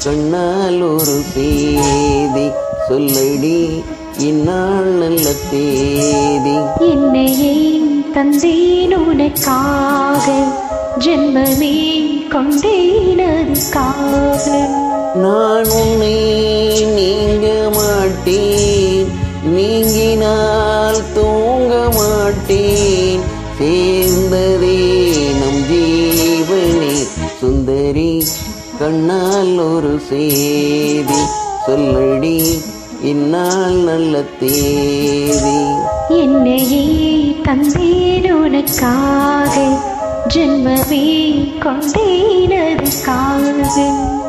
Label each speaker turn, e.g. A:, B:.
A: கண்ணால் ஒரு செய்தி சொல்லடி இந்நாள் நல்ல தேதி
B: என்னையே தந்தேன் உனக்காக ஜென்மமே கொண்டேன் அதுக்காக
A: நான் உன்னை நீங்க மாட்டேன் நீங்கினால் தூங்க மாட்டேன் சேர்ந்ததே நம் ஜீவனே சுந்தரி கண்ணால் ஒரு செய்தி சொல்லடி இந்நாள் நல்ல தேதி
B: என்னையே தந்தேன் உனக்காக ஜென்மமே கொண்டேன் அதுக்காக